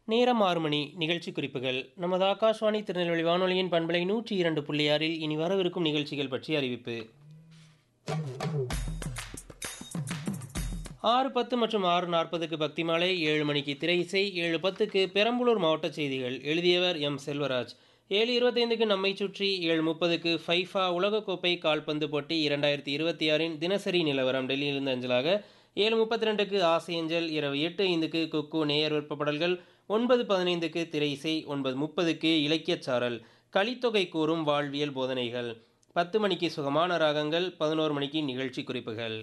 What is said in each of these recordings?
நேரம் ஆறு மணி நிகழ்ச்சி குறிப்புகள் நமது ஆகாஷ்வாணி திருநெல்வேலி வானொலியின் பண்பலை நூற்றி இரண்டு புள்ளி ஆறில் இனி வரவிருக்கும் நிகழ்ச்சிகள் பற்றி அறிவிப்பு ஆறு பத்து மற்றும் ஆறு நாற்பதுக்கு பக்தி மாலை ஏழு மணிக்கு திரை இசை ஏழு பத்துக்கு பெரம்பலூர் மாவட்ட செய்திகள் எழுதியவர் எம் செல்வராஜ் ஏழு இருபத்தைந்துக்கு நம்மை சுற்றி ஏழு முப்பதுக்கு ஃபைஃபா உலகக்கோப்பை கால்பந்து போட்டி இரண்டாயிரத்தி இருபத்தி ஆறின் தினசரி நிலவரம் டெல்லியிலிருந்து அஞ்சலாக ஏழு முப்பத்தி ரெண்டுக்கு ஆசையஞ்சல் இரவு எட்டு ஐந்துக்கு குக்கு நேயர் விருப்பப்படல்கள் ஒன்பது பதினைந்துக்கு திரை இசை ஒன்பது முப்பதுக்கு இலக்கியச் சாரல் கலித்தொகை கூறும் வாழ்வியல் போதனைகள் பத்து மணிக்கு சுகமான ராகங்கள் பதினோரு மணிக்கு நிகழ்ச்சி குறிப்புகள்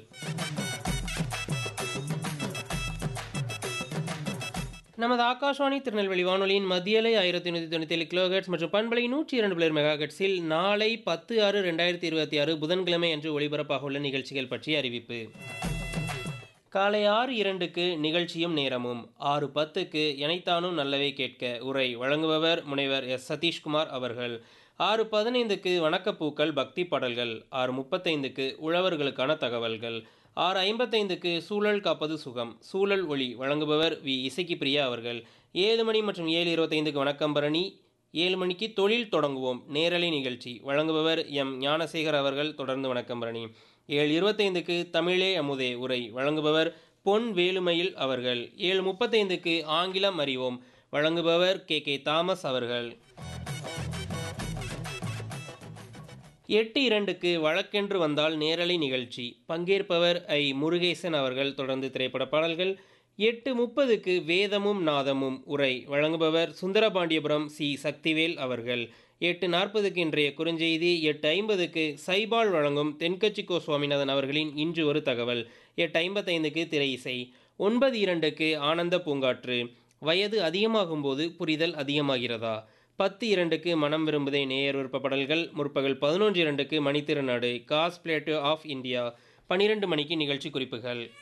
நமது ஆகாஷ்வாணி திருநெல்வேலி வானொலியின் மத்தியலை ஆயிரத்தி நூற்றி தொண்ணூற்றி ஏழு கிலோஹெட்ஸ் மற்றும் பண்பலை நூற்றி இரண்டு பிளேர் மெகாஹெட்ஸில் நாளை பத்து ஆறு ரெண்டாயிரத்தி இருபத்தி ஆறு புதன்கிழமை அன்று ஒளிபரப்பாக உள்ள நிகழ்ச்சிகள் பற்றிய அறிவிப்பு காலை ஆறு இரண்டுக்கு நிகழ்ச்சியும் நேரமும் ஆறு பத்துக்கு எனைத்தானும் நல்லவே கேட்க உரை வழங்குபவர் முனைவர் எஸ் சதீஷ்குமார் அவர்கள் ஆறு பதினைந்துக்கு வணக்கப்பூக்கள் பக்தி பாடல்கள் ஆறு முப்பத்தைந்துக்கு உழவர்களுக்கான தகவல்கள் ஆறு ஐம்பத்தைந்துக்கு சூழல் காப்பது சுகம் சூழல் ஒளி வழங்குபவர் வி இசைக்கு பிரியா அவர்கள் ஏழு மணி மற்றும் ஏழு இருபத்தைந்துக்கு வணக்கம் பரணி ஏழு மணிக்கு தொழில் தொடங்குவோம் நேரலை நிகழ்ச்சி வழங்குபவர் எம் ஞானசேகர் அவர்கள் தொடர்ந்து வணக்கம் பரணி ஏழு இருபத்தைந்துக்கு தமிழே அமுதே உரை வழங்குபவர் பொன் வேலுமையில் அவர்கள் ஏழு முப்பத்தைந்துக்கு ஆங்கிலம் அறிவோம் வழங்குபவர் கே கே தாமஸ் அவர்கள் எட்டு இரண்டுக்கு வழக்கென்று வந்தால் நேரலை நிகழ்ச்சி பங்கேற்பவர் ஐ முருகேசன் அவர்கள் தொடர்ந்து திரைப்பட பாடல்கள் எட்டு முப்பதுக்கு வேதமும் நாதமும் உரை வழங்குபவர் சுந்தரபாண்டியபுரம் சி சக்திவேல் அவர்கள் எட்டு நாற்பதுக்கு இன்றைய குறுஞ்செய்தி எட்டு ஐம்பதுக்கு சைபால் வழங்கும் தென்கட்சிக்கோ சுவாமிநாதன் அவர்களின் இன்று ஒரு தகவல் எட்டு ஐம்பத்தைந்துக்கு திரை இசை ஒன்பது இரண்டுக்கு ஆனந்த பூங்காற்று வயது அதிகமாகும்போது புரிதல் அதிகமாகிறதா பத்து இரண்டுக்கு மனம் விரும்புதே நேயர் விருப்பப்படல்கள் முற்பகல் பதினொன்று இரண்டுக்கு மணித்திருநாடு காஸ் பிளேட்டோ ஆஃப் இந்தியா பனிரெண்டு மணிக்கு நிகழ்ச்சி குறிப்புகள்